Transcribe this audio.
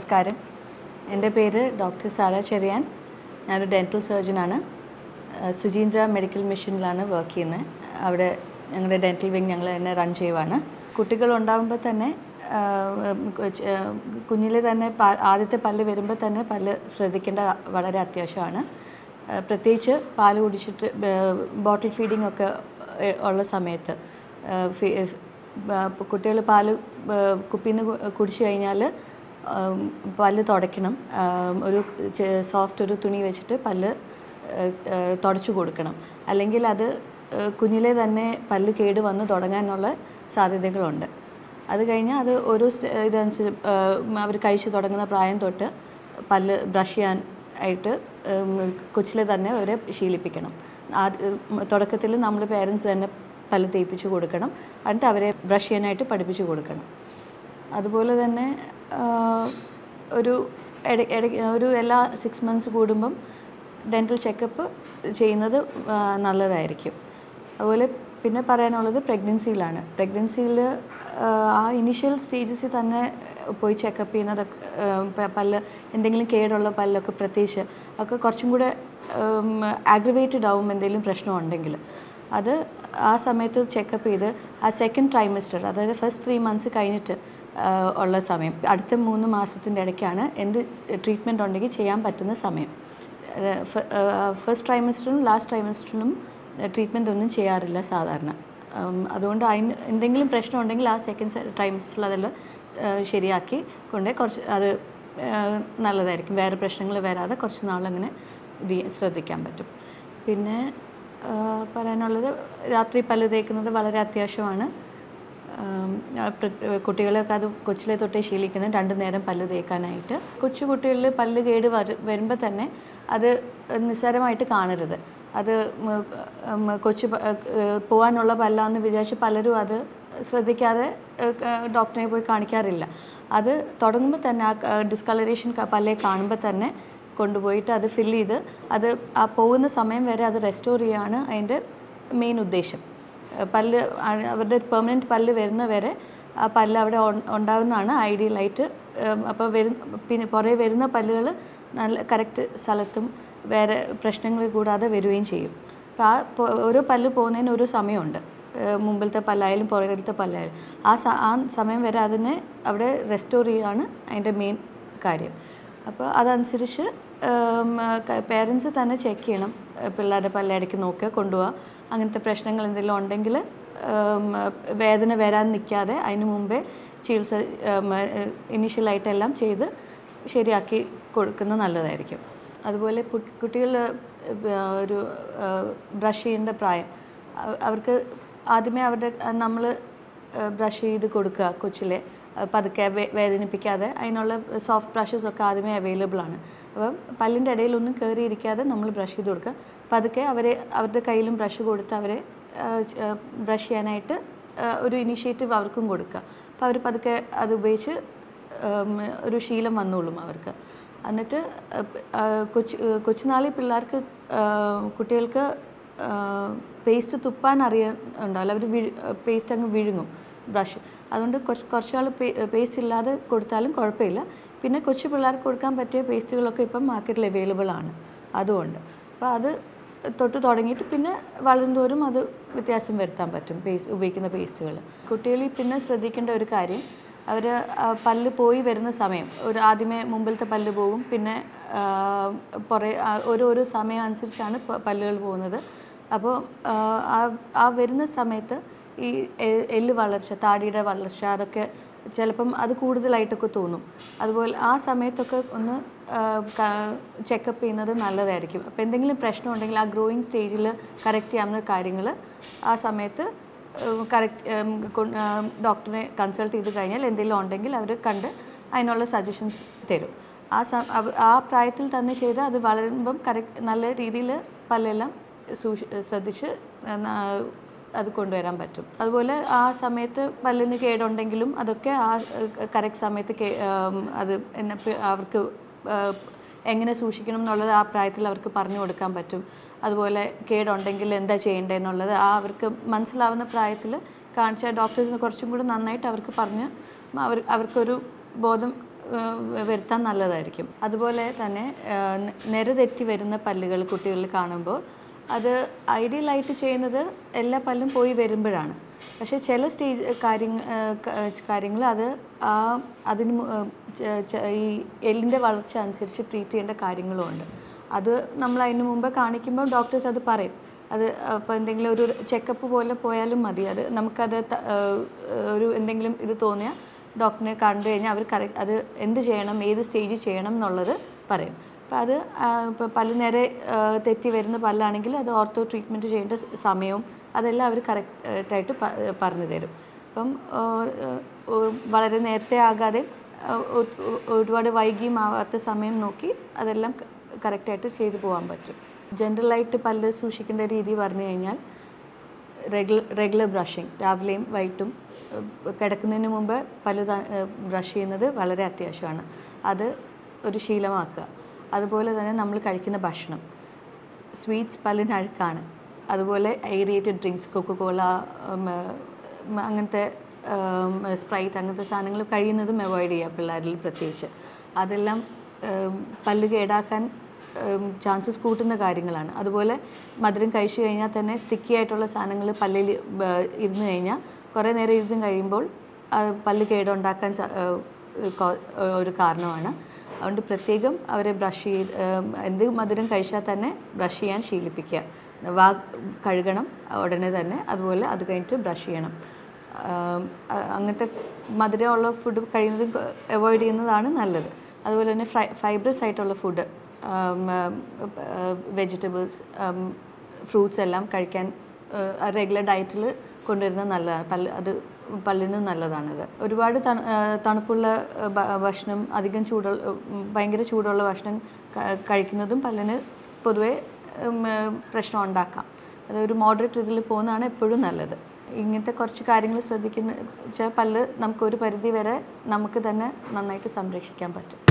നമസ്കാരം എൻ്റെ പേര് ഡോക്ടർ സാര ചെറിയാൻ ഞാനൊരു ഡെൻറ്റൽ സർജനാണ് ഏഹ് സുചീന്ദ്ര മെഡിക്കൽ മിഷനിലാണ് വർക്ക് ചെയ്യുന്നത് അവിടെ ഞങ്ങളുടെ ഡെൻറ്റൽ വിങ് ഞങ്ങൾ തന്നെ റൺ ചെയ്യുവാണ് കുട്ടികൾ ഉണ്ടാകുമ്പോൾ തന്നെ ആഹ് കൊച്ച്- ആഹ് കുഞ്ഞിലെ തന്നെ പാ- ആദ്യത്തെ പല്ല് വരുമ്പോൾ തന്നെ പല്ല് ശ്രദ്ധിക്കേണ്ട വളരെ അത്യാവശ്യമാണ് ഏഹ് പ്രത്യേകിച്ച് പാല് കുടിച്ചിട്ട് ബോട്ടിൽ ഫീഡിംഗ് ഒക്കെ ഏഹ് ഉള്ള സമയത്ത് കുട്ടികൾ പാല് കുപ്പിയിൽ നിന്ന് കുടിച്ചു കഴിഞ്ഞാൽ ആം, പല്ല് തുടയ്ക്കണം ആം, ഒരു സോഫ്റ്റ് ഒരു തുണി വെച്ചിട്ട് പല്ല് ഏഹ്, ഏഹ്, തുടച്ചു കൊടുക്കണം അല്ലെങ്കിൽ അത് ഏഹ്, കുഞ്ഞിലെ തന്നെ പല്ല് കേട് വന്ന് തുടങ്ങാനുള്ള സാധ്യതകളുണ്ട് അത് കഴിഞ്ഞാൽ അത് ഓരോ സ്റ്റ- ഇതനുസരിച്ച് അവർ കഴിച്ചു തുടങ്ങുന്ന പ്രായം തൊട്ട് പല്ല് ബ്രഷ് ചെയ്യാൻ ആയിട്ട് ഉം, കൊച്ചിലെ തന്നെ അവരെ ശീലിപ്പിക്കണം ആദ്യ തുടക്കത്തിൽ നമ്മൾ പേരൻസ് തന്നെ പല്ല് തേപ്പിച്ച് കൊടുക്കണം എന്നിട്ട് അവരെ ബ്രഷ് ചെയ്യാനായിട്ട് പഠിപ്പിച്ച് കൊടുക്കണം അതുപോലെ തന്നെ ആ, ഒരു ഇട ഇട ഒരു എല്ലാ സിക്സ് മന്ത്സ് കൂടുമ്പം ഡെൻറ്റൽ ചെക്കപ്പ് ചെയ്യുന്നത് ആ, നല്ലതായിരിക്കും അതുപോലെ പിന്നെ പറയാനുള്ളത് പ്രഗ്നൻസിയിലാണ് പ്രഗ്നൻസിയിൽ ആ ഇനിഷ്യൽ സ്റ്റേജസിൽ തന്നെ പോയി ചെക്കപ്പ് ചെയ്യുന്നത് പല്ല് എന്തെങ്കിലും കേടുള്ള പല്ലൊക്കെ പ്രത്യേകിച്ച് ഒക്കെ കുറച്ചും കൂടെ ആഗ്രവേറ്റഡ് ആവും എന്തെങ്കിലും പ്രശ്നം ഉണ്ടെങ്കിൽ അത് ആ സമയത്ത് ചെക്കപ്പ് ചെയ്ത് ആ സെക്കൻഡ് ട്രൈമിസ്റ്റർ അതായത് ഫസ്റ്റ് ത്രീ മന്ത്സ് കഴിഞ്ഞിട്ട് ആ, ഉള്ള സമയം അടുത്ത മൂന്ന് മാസത്തിൻ്റെ ഇടയ്ക്കാണ് എന്ത് ട്രീറ്റ്മെൻറ്റ് ഉണ്ടെങ്കിൽ ചെയ്യാൻ പറ്റുന്ന സമയം ഫസ്റ്റ് ട്രൈമിസ്റ്ററിനും ലാസ്റ്റ് ട്രൈമിസ്റ്ററിനും ട്രീറ്റ്മെൻ്റ് ഒന്നും ചെയ്യാറില്ല സാധാരണ ഉം, അതുകൊണ്ട് അതിന് എന്തെങ്കിലും പ്രശ്നം ഉണ്ടെങ്കിൽ ആ സെക്കൻഡ് ട്രൈമിസ്റ്ററിൽ അതെല്ലാം ആ, ശരിയാക്കി കൊണ്ട് കുറച്ച് അത് ആ, നല്ലതായിരിക്കും വേറെ പ്രശ്നങ്ങൾ വരാതെ കുറച്ച് നാളങ്ങനെ ഇത് ചെയ്യാൻ- ശ്രദ്ധിക്കാൻ പറ്റും പിന്നെ ആ, പറയാനുള്ളത് രാത്രി പല്ല് തേക്കുന്നത് വളരെ അത്യാവശ്യമാണ് ആം, ആ, പ്ര- കുട്ടികളൊക്കെ അത് കൊച്ചിലെ തൊട്ടേ ശീലിക്കണം രണ്ടു നേരം പല്ല് തേക്കാനായിട്ട് കൊച്ചു കുട്ടികളിൽ പല്ല് കേട് വര വരുമ്പോൾ തന്നെ അത് നിസ്സാരമായിട്ട് കാണരുത് അത് ഉം, ഉം, കൊച്ചു പ- ഏഹ് പോകാനുള്ള പല്ലാന്ന് വിചാരിച്ച് പലരും അത് ശ്രദ്ധിക്കാതെ ഏഹ് ക- ഡോക്ടറെ പോയി കാണിക്കാറില്ല അത് തുടങ്ങുമ്പോൾ തന്നെ ആ ഡിസ്കളറേഷൻ പല്ലേ കാണുമ്പോൾ തന്നെ കൊണ്ടുപോയിട്ട് അത് ഫില്ല് ചെയ്ത് അത് ആ പോകുന്ന സമയം വരെ അത് റെസ്റ്റോർ ചെയ്യാണ് അതിൻ്റെ മെയിൻ ഉദ്ദേശം ഏഹ് പല്ല് ആ- അവരുടെ പെർമനൻറ്റ് പല്ല് വരുന്ന വരെ ആ പല്ല് അവിടെ ഉൺ- ഉണ്ടാവുന്നതാണ് ഐഡിയലായിട്ട് അപ്പോൾ വരും പിന്നെ പുറകെ വരുന്ന പല്ലുകൾ നല്ല കറക്റ്റ് സ്ഥലത്തും വേറെ പ്രശ്നങ്ങൾ കൂടാതെ വരികയും ചെയ്യും അപ്പോൾ ആ പോ- ഓരോ പല്ല് പോകുന്നതിന് ഒരു സമയമുണ്ട് ഏഹ് മുമ്പിലത്തെ പല്ലായാലും പുറകിലത്തെ പല്ലായാലും ആ സ ആ സമയം വരെ അതിനെ അവിടെ റെസ്റ്റോർ ചെയ്യുകയാണ് അതിൻ്റെ മെയിൻ കാര്യം അപ്പോൾ അതനുസരിച്ച് പേരൻസ് തന്നെ ചെക്ക് ചെയ്യണം ഏഹ് പിള്ളേരുടെ പല്ലടയ്ക്ക് നോക്കുക കൊണ്ടുപോവുക അങ്ങനത്തെ പ്രശ്നങ്ങൾ എന്തെങ്കിലും ഉണ്ടെങ്കിൽ വേദന വരാൻ നിൽക്കാതെ അതിന് മുമ്പേ ചികിത്സ ഇനീഷ്യലായിട്ടെല്ലാം ചെയ്ത് ശരിയാക്കി കൊടുക്കുന്നത് നല്ലതായിരിക്കും അതുപോലെ കുട്ടികൾ ഒരു ബ്രഷ് ചെയ്യേണ്ട പ്രായം അവ- അവർക്ക് ആദ്യമേ അവരുടെ നമ്മൾ ബ്രഷ് ചെയ്ത് കൊടുക്കുക കൊച്ചിലെ അഹ് പതുക്കെ വേ- വേദനിപ്പിക്കാതെ അതിനുള്ള സോഫ്റ്റ് ബ്രഷസ് ഒക്കെ ആദ്യമേ അവൈലബിൾ ആണ് അപ്പം പല്ലിൻ്റെ ഇടയിലൊന്നും കയറിയിരിക്കാതെ നമ്മൾ ബ്രഷ് ചെയ്ത് കൊടുക്കുക പതുക്കെ അവരെ അവരുടെ കയ്യിലും ബ്രഷ് കൊടുത്ത് അവരെ ബ്രഷ് ചെയ്യാനായിട്ട് ആഹ് ഒരു ഇനിഷ്യേറ്റീവ് അവർക്കും കൊടുക്കുക അപ്പോൾ അവർ പതുക്കെ അത് ഉപയോഗിച്ച് ഉം, ഒരു ശീലം വന്നോളും അവർക്ക് എന്നിട്ട് ആ, കൊച്ചു കൊച്ചുനാളിൽ പിള്ളേർക്ക് ആ, കുട്ടികൾക്ക് പേസ്റ്റ് തുപ്പാൻ അറിയാൻ ഉണ്ടാവില്ല അവർ വിഴു പേസ്റ്റ് അങ്ങ് വിഴുങ്ങും ബ്രഷ് അതുകൊണ്ട് കുറച്ച് കുറച്ചാൾ പേസ്റ്റ് ഇല്ലാതെ കൊടുത്താലും കുഴപ്പമില്ല പിന്നെ കൊച്ചു പിള്ളേർക്ക് കൊടുക്കാൻ പറ്റിയ പേസ്റ്റുകളൊക്കെ ഇപ്പം മാർക്കറ്റിൽ അവൈലബിൾ ആണ് അതുകൊണ്ട് അപ്പോൾ അത് തൊട്ട് തുടങ്ങിയിട്ട് പിന്നെ വളരുന്തോറും അത് വ്യത്യാസം വരുത്താൻ പറ്റും പേസ്റ്റ് ഉപയോഗിക്കുന്ന പേസ്റ്റുകൾ കുട്ടികളിൽ പിന്നെ ശ്രദ്ധിക്കേണ്ട ഒരു കാര്യം അവർ പല്ല് പോയി വരുന്ന സമയം ഒരു ആദ്യമേ മുമ്പിലത്തെ പല്ല് പോകും പിന്നെ ആ, പുറേ ആ, ഓരോരോ സമയം അനുസരിച്ചാണ് പ- പല്ലുകൾ പോകുന്നത് അപ്പോൾ ആ ആ വരുന്ന സമയത്ത് ഈ എ- എല്ല് വളർച്ച താടിയുടെ വളർച്ച അതൊക്കെ ചിലപ്പം അത് കൂടുതലായിട്ടൊക്കെ തോന്നും അതുപോലെ ആ സമയത്തൊക്കെ ഒന്ന് ചെക്കപ്പ് ചെയ്യുന്നത് നല്ലതായിരിക്കും അപ്പോൾ എന്തെങ്കിലും പ്രശ്നം ഉണ്ടെങ്കിൽ ആ ഗ്രോയിങ് സ്റ്റേജിൽ കറക്റ്റ് ചെയ്യാവുന്ന കാര്യങ്ങൾ ആ സമയത്ത് കറക്റ്റ് ഡോക്ടറെ കൺസൾട്ട് ചെയ്ത് കഴിഞ്ഞാൽ എന്തെങ്കിലും ഉണ്ടെങ്കിൽ അവർ കണ്ട് അതിനുള്ള സജഷൻസ് തരും ആ സ അവ- ആ പ്രായത്തിൽ തന്നെ ചെയ്ത് അത് വളരുമ്പം കറക്റ്റ് നല്ല രീതിയിൽ പല്ലെല്ലാം സൂക്ഷി ശ്രദ്ധിച്ച് ന- അത് കൊണ്ടുവരാൻ പറ്റും അതുപോലെ ആ സമയത്ത് പല്ലിന് കേടുണ്ടെങ്കിലും അതൊക്കെ ആ കറക്റ്റ് സമയത്ത് കേ- ഉം, അത് എന്നെ പ- അവർക്ക് ആ, എങ്ങനെ സൂക്ഷിക്കണം എന്നുള്ളത് ആ പ്രായത്തിൽ അവർക്ക് പറഞ്ഞു കൊടുക്കാൻ പറ്റും അതുപോലെ കേടുണ്ടെങ്കിൽ എന്താ ചെയ്യേണ്ടതെന്നുള്ളത് ആ അവർക്ക് മനസ്സിലാവുന്ന പ്രായത്തിൽ കാണിച്ച ഡോക്ടേഴ്സിന് കുറച്ചും കൂടി നന്നായിട്ട് അവർക്ക് പറഞ്ഞ് അവർ അവർക്കൊരു ബോധം ഏഹ് വരുത്താൻ നല്ലതായിരിക്കും അതുപോലെ തന്നെ ഏഹ് ന- നിരതെറ്റി വരുന്ന പല്ലുകൾ കുട്ടികളിൽ കാണുമ്പോൾ അത് ഐഡിയലായിട്ട് ചെയ്യുന്നത് എല്ലാ പല്ലും പോയി വരുമ്പോഴാണ് പക്ഷേ ചില സ്റ്റേജ് കാര്യങ്ങൾ കാര്യങ്ങൾ അത് ആ അതിന് മു- ഏഹ് ച- ച- ഈ എല്ലിൻ്റെ വളർച്ച അനുസരിച്ച് ട്രീറ്റ് ചെയ്യേണ്ട കാര്യങ്ങളുമുണ്ട് അത് നമ്മൾ അതിന് മുമ്പ് കാണിക്കുമ്പോൾ ഡോക്ടേഴ്സ് അത് പറയും അത് അപ്പോൾ എന്തെങ്കിലും ഒരു ചെക്കപ്പ് പോലെ പോയാലും മതി അത് നമുക്കത് ത- ഏഹ് ഒരു എന്തെങ്കിലും ഇത് തോന്നിയാൽ ഡോക്ടറിനെ കണ്ടു കഴിഞ്ഞാൽ അവർ കറക്റ്റ് അത് എന്ത് ചെയ്യണം ഏത് സ്റ്റേജിൽ ചെയ്യണം എന്നുള്ളത് പറയും അപ്പോൾ അത് ഇപ്പോൾ പല്ല് നേരെ ആ, തെറ്റി വരുന്ന പല്ലാണെങ്കിൽ അത് ഓർത്തോ ട്രീറ്റ്മെൻറ്റ് ചെയ്യേണ്ട സ- സമയവും അതെല്ലാം അവർ കറക്റ്റായിട്ട് പറഞ്ഞു തരും അപ്പം ആ, ആ, വളരെ നേരത്തെ ആകാതെ ആ, ഒ- ഒ- ഒരുപാട് വൈകിയും ആവാത്ത സമയം നോക്കി അതെല്ലാം കറക്റ്റായിട്ട് ചെയ്തു പോകാൻ പറ്റും ജനറലായിട്ട് പല്ല് സൂക്ഷിക്കേണ്ട രീതി പറഞ്ഞു കഴിഞ്ഞാൽ റെഗുലർ റെഗുലർ ബ്രഷിങ് രാവിലെയും വൈകിട്ടും ഏഹ് കിടക്കുന്നതിന് മുമ്പ് പല്ല് ബ്രഷ് ചെയ്യുന്നത് വളരെ അത്യാവശ്യമാണ് അത് ഒരു ശീലമാക്കുക അതുപോലെ തന്നെ നമ്മൾ കഴിക്കുന്ന ഭക്ഷണം സ്വീറ്റ്സ് പല്ലിന് അഴുക്കാണ് അതുപോലെ എയറേറ്റഡ് ഡ്രിങ്ക്സ് കൊക്കോകോള അങ്ങനത്തെ സ്പ്രൈറ്റ് അങ്ങനത്തെ സാധനങ്ങൾ കഴിയുന്നതും അവോയ്ഡ് ചെയ്യുക പിള്ളേരിൽ പ്രത്യേകിച്ച് അതെല്ലാം ഉം, പല്ല് കേടാക്കാൻ ചാൻസസ് കൂട്ടുന്ന കാര്യങ്ങളാണ് അതുപോലെ മധുരം കഴിച്ചു കഴിഞ്ഞാൽ തന്നെ സ്റ്റിക്കി ആയിട്ടുള്ള സാധനങ്ങൾ പല്ലിൽ ബ- ഇരുന്ന് കഴിഞ്ഞാൽ കുറേ നേരം ഇരുന്ന് കഴിയുമ്പോൾ അത് പല്ല് കേടുണ്ടാക്കാൻ സ- ഏഹ് കൊ- ഒരു കാരണമാണ് അതുകൊണ്ട് പ്രത്യേകം അവരെ ബ്രഷ് ചെയ്ത് ഏം, എന്ത് മധുരം കഴിച്ചാൽ തന്നെ ബ്രഷ് ചെയ്യാൻ ശീലിപ്പിക്കുക വാ കഴുകണം ഉടനെ തന്നെ അതുപോലെ അത് കഴിഞ്ഞിട്ട് ബ്രഷ് ചെയ്യണം ആം, അ- അങ്ങനത്തെ മധുരമുള്ള ഫുഡ് കഴിയുന്നതും അവോയ്ഡ് ചെയ്യുന്നതാണ് നല്ലത് അതുപോലെ തന്നെ ഫ്രൈ ഫൈബ്രസ് ആയിട്ടുള്ള ഫുഡ് വെജിറ്റബിൾസ് ഫ്രൂട്ട്സ് എല്ലാം കഴിക്കാൻ റെഗുലർ ഡയറ്റിൽ കൊണ്ടുവരുന്നത് നല്ലതാണ് പല്ല് അത് പല്ലിന് നല്ലതാണത് ഒരുപാട് തണു ആ, തണുപ്പുള്ള ആ, ഭ- ഭക്ഷണം അധികം ചൂടുള്ള ഉം, ഭയങ്കര ചൂടുള്ള ഭക്ഷണം ക- കഴിക്കുന്നതും പല്ലിന് പൊതുവേ ഉം, ആ, പ്രശ്നം ഉണ്ടാക്കാം അതൊരു മോഡറേറ്റ് ഇതിൽ പോകുന്നതാണ് എപ്പോഴും നല്ലത് ഇങ്ങനത്തെ കുറച്ച് കാര്യങ്ങൾ ശ്രദ്ധിക്കുന്ന വെച്ചാൽ പല്ല് നമുക്കൊരു പരിധി വരെ നമുക്ക് തന്നെ നന്നായിട്ട് സംരക്ഷിക്കാൻ പറ്റും